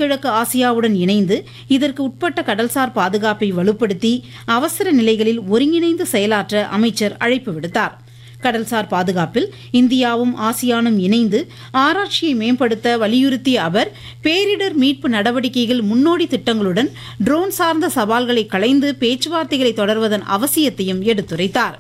தென்கிழக்கு ஆசியாவுடன் இணைந்து இதற்கு உட்பட்ட கடல்சார் பாதுகாப்பை வலுப்படுத்தி அவசர நிலைகளில் ஒருங்கிணைந்து செயலாற்ற அமைச்சர் அழைப்பு விடுத்தார் கடல்சார் பாதுகாப்பில் இந்தியாவும் ஆசியானும் இணைந்து ஆராய்ச்சியை மேம்படுத்த வலியுறுத்திய அவர் பேரிடர் மீட்பு நடவடிக்கைகள் முன்னோடி திட்டங்களுடன் ட்ரோன் சார்ந்த சவால்களை களைந்து பேச்சுவார்த்தைகளை தொடர்வதன் அவசியத்தையும் எடுத்துரைத்தார்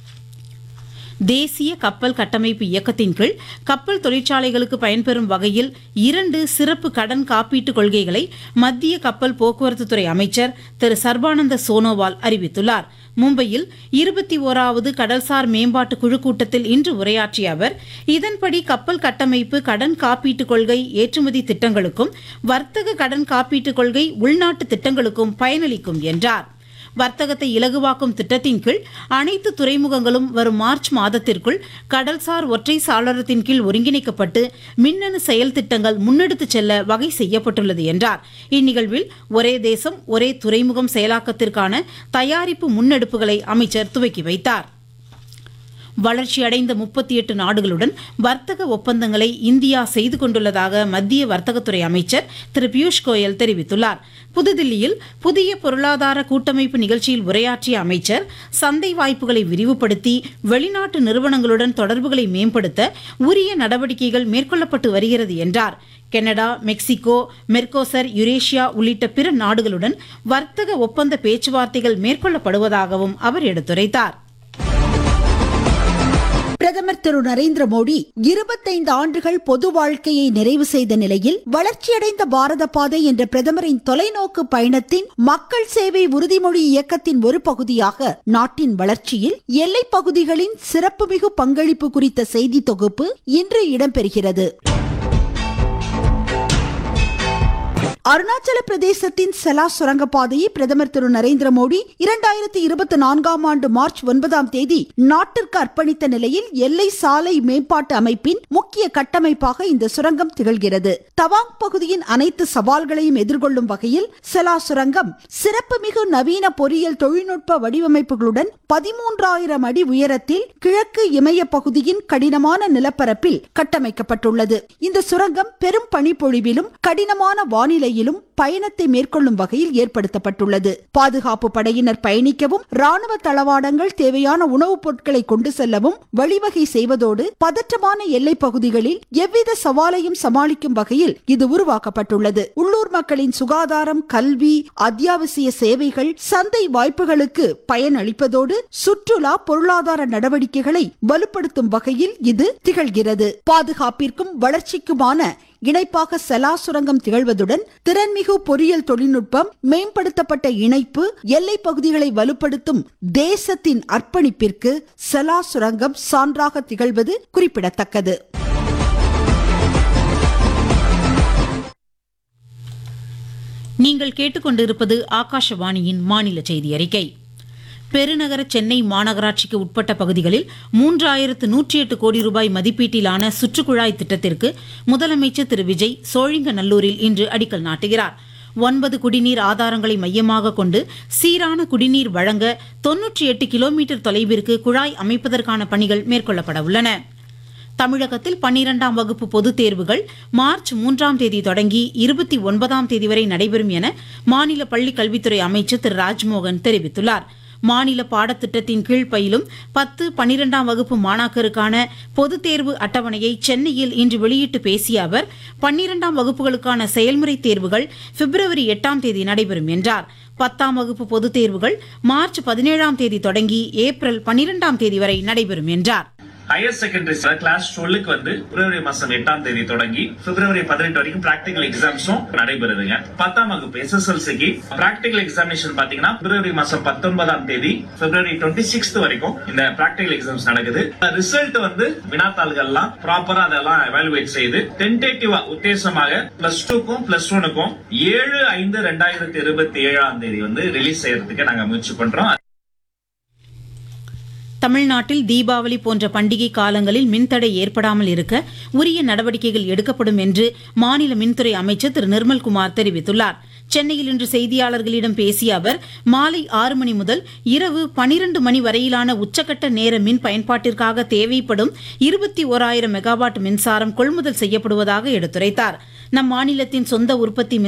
தேசிய கப்பல் கட்டமைப்பு இயக்கத்தின் கீழ் கப்பல் தொழிற்சாலைகளுக்கு பயன்பெறும் வகையில் இரண்டு சிறப்பு கடன் காப்பீட்டுக் கொள்கைகளை மத்திய கப்பல் போக்குவரத்துத்துறை அமைச்சர் திரு சர்பானந்த சோனோவால் அறிவித்துள்ளார் மும்பையில் இருபத்தி ஓராவது கடல்சார் மேம்பாட்டு குழு கூட்டத்தில் இன்று உரையாற்றிய அவர் இதன்படி கப்பல் கட்டமைப்பு கடன் காப்பீட்டுக் கொள்கை ஏற்றுமதி திட்டங்களுக்கும் வர்த்தக கடன் காப்பீட்டுக் கொள்கை உள்நாட்டு திட்டங்களுக்கும் பயனளிக்கும் என்றார் வர்த்தகத்தை இலகுவாக்கும் திட்டத்தின் கீழ் அனைத்து துறைமுகங்களும் வரும் மார்ச் மாதத்திற்குள் கடல்சார் ஒற்றை சாளரத்தின் கீழ் ஒருங்கிணைக்கப்பட்டு மின்னணு செயல் திட்டங்கள் முன்னெடுத்துச் செல்ல வகை செய்யப்பட்டுள்ளது என்றார் இந்நிகழ்வில் ஒரே தேசம் ஒரே துறைமுகம் செயலாக்கத்திற்கான தயாரிப்பு முன்னெடுப்புகளை அமைச்சர் துவக்கி வைத்தார் வளர்ச்சியடைந்த முப்பத்தி எட்டு நாடுகளுடன் வர்த்தக ஒப்பந்தங்களை இந்தியா செய்து கொண்டுள்ளதாக மத்திய வர்த்தகத்துறை அமைச்சர் திரு பியூஷ் கோயல் தெரிவித்துள்ளார் புதுதில்லியில் புதிய பொருளாதார கூட்டமைப்பு நிகழ்ச்சியில் உரையாற்றிய அமைச்சர் சந்தை வாய்ப்புகளை விரிவுபடுத்தி வெளிநாட்டு நிறுவனங்களுடன் தொடர்புகளை மேம்படுத்த உரிய நடவடிக்கைகள் மேற்கொள்ளப்பட்டு வருகிறது என்றார் கனடா மெக்சிகோ மெர்கோசர் யுரேஷியா உள்ளிட்ட பிற நாடுகளுடன் வர்த்தக ஒப்பந்த பேச்சுவார்த்தைகள் மேற்கொள்ளப்படுவதாகவும் அவர் எடுத்துரைத்தார் பிரதமர் திரு நரேந்திர மோடி இருபத்தைந்து ஆண்டுகள் பொது வாழ்க்கையை நிறைவு செய்த நிலையில் வளர்ச்சியடைந்த பாரத பாதை என்ற பிரதமரின் தொலைநோக்கு பயணத்தின் மக்கள் சேவை உறுதிமொழி இயக்கத்தின் ஒரு பகுதியாக நாட்டின் வளர்ச்சியில் எல்லைப் பகுதிகளின் சிறப்புமிகு பங்களிப்பு குறித்த செய்தி தொகுப்பு இன்று இடம்பெறுகிறது அருணாச்சல பிரதேசத்தின் செலா சுரங்கப்பாதையை பிரதமர் திரு நரேந்திர மோடி இரண்டாயிரத்தி இருபத்தி நான்காம் ஆண்டு மார்ச் ஒன்பதாம் தேதி நாட்டிற்கு அர்ப்பணித்த நிலையில் எல்லை சாலை மேம்பாட்டு அமைப்பின் முக்கிய கட்டமைப்பாக இந்த சுரங்கம் திகழ்கிறது தவாங் பகுதியின் அனைத்து சவால்களையும் எதிர்கொள்ளும் வகையில் செலா சுரங்கம் சிறப்புமிகு நவீன பொறியியல் தொழில்நுட்ப வடிவமைப்புகளுடன் பதிமூன்றாயிரம் அடி உயரத்தில் கிழக்கு இமய பகுதியின் கடினமான நிலப்பரப்பில் கட்டமைக்கப்பட்டுள்ளது இந்த சுரங்கம் பெரும் பனிப்பொழிவிலும் கடினமான வானிலை நிலையிலும் பயணத்தை மேற்கொள்ளும் வகையில் ஏற்படுத்தப்பட்டுள்ளது பாதுகாப்பு படையினர் பயணிக்கவும் ராணுவ தளவாடங்கள் தேவையான உணவுப் பொருட்களை கொண்டு செல்லவும் வழிவகை செய்வதோடு பதற்றமான எல்லை பகுதிகளில் எவ்வித சவாலையும் சமாளிக்கும் வகையில் இது உருவாக்கப்பட்டுள்ளது உள்ளூர் மக்களின் சுகாதாரம் கல்வி அத்தியாவசிய சேவைகள் சந்தை வாய்ப்புகளுக்கு பயனளிப்பதோடு சுற்றுலா பொருளாதார நடவடிக்கைகளை வலுப்படுத்தும் வகையில் இது திகழ்கிறது பாதுகாப்பிற்கும் வளர்ச்சிக்குமான இணைப்பாக செலா சுரங்கம் திகழ்வதுடன் திறன்மிகு பொறியியல் தொழில்நுட்பம் மேம்படுத்தப்பட்ட இணைப்பு எல்லை பகுதிகளை வலுப்படுத்தும் தேசத்தின் அர்ப்பணிப்பிற்கு செலா சுரங்கம் சான்றாக திகழ்வது குறிப்பிடத்தக்கது நீங்கள் கேட்டுக்கொண்டிருப்பது ஆகாஷவாணியின் மாநில செய்தி அறிக்கை பெருநகர சென்னை மாநகராட்சிக்கு உட்பட்ட பகுதிகளில் மூன்றாயிரத்து நூற்றி எட்டு கோடி ரூபாய் மதிப்பீட்டிலான சுற்றுக்குழாய் திட்டத்திற்கு முதலமைச்சர் திரு விஜய் சோழிங்கநல்லூரில் இன்று அடிக்கல் நாட்டுகிறார் ஒன்பது குடிநீர் ஆதாரங்களை மையமாக கொண்டு சீரான குடிநீர் வழங்க தொன்னூற்றி எட்டு கிலோமீட்டர் தொலைவிற்கு குழாய் அமைப்பதற்கான பணிகள் மேற்கொள்ளப்பட உள்ளன தமிழகத்தில் பன்னிரெண்டாம் வகுப்பு பொதுத் தேர்வுகள் மார்ச் மூன்றாம் தேதி தொடங்கி இருபத்தி ஒன்பதாம் தேதி வரை நடைபெறும் என மாநில பள்ளிக் கல்வித்துறை அமைச்சர் திரு ராஜ்மோகன் தெரிவித்துள்ளார் மாநில பாடத்திட்டத்தின் கீழ் பயிலும் பத்து பனிரெண்டாம் வகுப்பு மாணாக்கருக்கான பொதுத் தேர்வு அட்டவணையை சென்னையில் இன்று வெளியிட்டு பேசிய அவர் பன்னிரெண்டாம் வகுப்புகளுக்கான செயல்முறை தேர்வுகள் பிப்ரவரி எட்டாம் தேதி நடைபெறும் என்றார் பத்தாம் வகுப்பு பொதுத் தேர்வுகள் மார்ச் பதினேழாம் தேதி தொடங்கி ஏப்ரல் பனிரெண்டாம் தேதி வரை நடைபெறும் என்றார் ஹையர் செகண்டரி கிளாஸ் டுவெல்லுக்கு வந்து பிப்ரவரி மாசம் எட்டாம் தேதி தொடங்கி பிப்ரவரி பதினெட்டு வரைக்கும் பிராக்டிகல் எக்ஸாம்ஸும் நடைபெறுதுங்க பத்தாம் வகுப்பு எஸ்எஸ்எல்சிக்கு பிராக்டிகல் எக்ஸாமினேஷன் பாத்தீங்கன்னா பிப்ரவரி மாசம் பத்தொன்பதாம் தேதி பிப்ரவரி டுவெண்ட்டி சிக்ஸ்த் வரைக்கும் இந்த பிராக்டிகல் எக்ஸாம்ஸ் நடக்குது ரிசல்ட் வந்து வினாத்தாள்கள்லாம் ப்ராப்பரா அதெல்லாம் எவாலுவேட் செய்து டென்டேட்டிவா உத்தேசமாக பிளஸ் டூக்கும் பிளஸ் ஒனுக்கும் ஏழு ஐந்து ரெண்டாயிரத்தி இருபத்தி ஏழாம் தேதி வந்து ரிலீஸ் செய்யறதுக்கு நாங்க முயற்சி பண்றோம் தமிழ்நாட்டில் தீபாவளி போன்ற பண்டிகை காலங்களில் மின்தடை ஏற்படாமல் இருக்க உரிய நடவடிக்கைகள் எடுக்கப்படும் என்று மாநில மின்துறை அமைச்சர் திரு நிர்மல்குமார் தெரிவித்துள்ளார் சென்னையில் இன்று செய்தியாளர்களிடம் பேசிய அவர் மாலை ஆறு மணி முதல் இரவு பனிரண்டு மணி வரையிலான உச்சக்கட்ட நேர மின் பயன்பாட்டிற்காக தேவைப்படும் இருபத்தி ஓராயிரம் மெகாவாட் மின்சாரம் கொள்முதல் செய்யப்படுவதாக எடுத்துரைத்தார் நம் மாநிலத்தின் சொந்த உற்பத்தி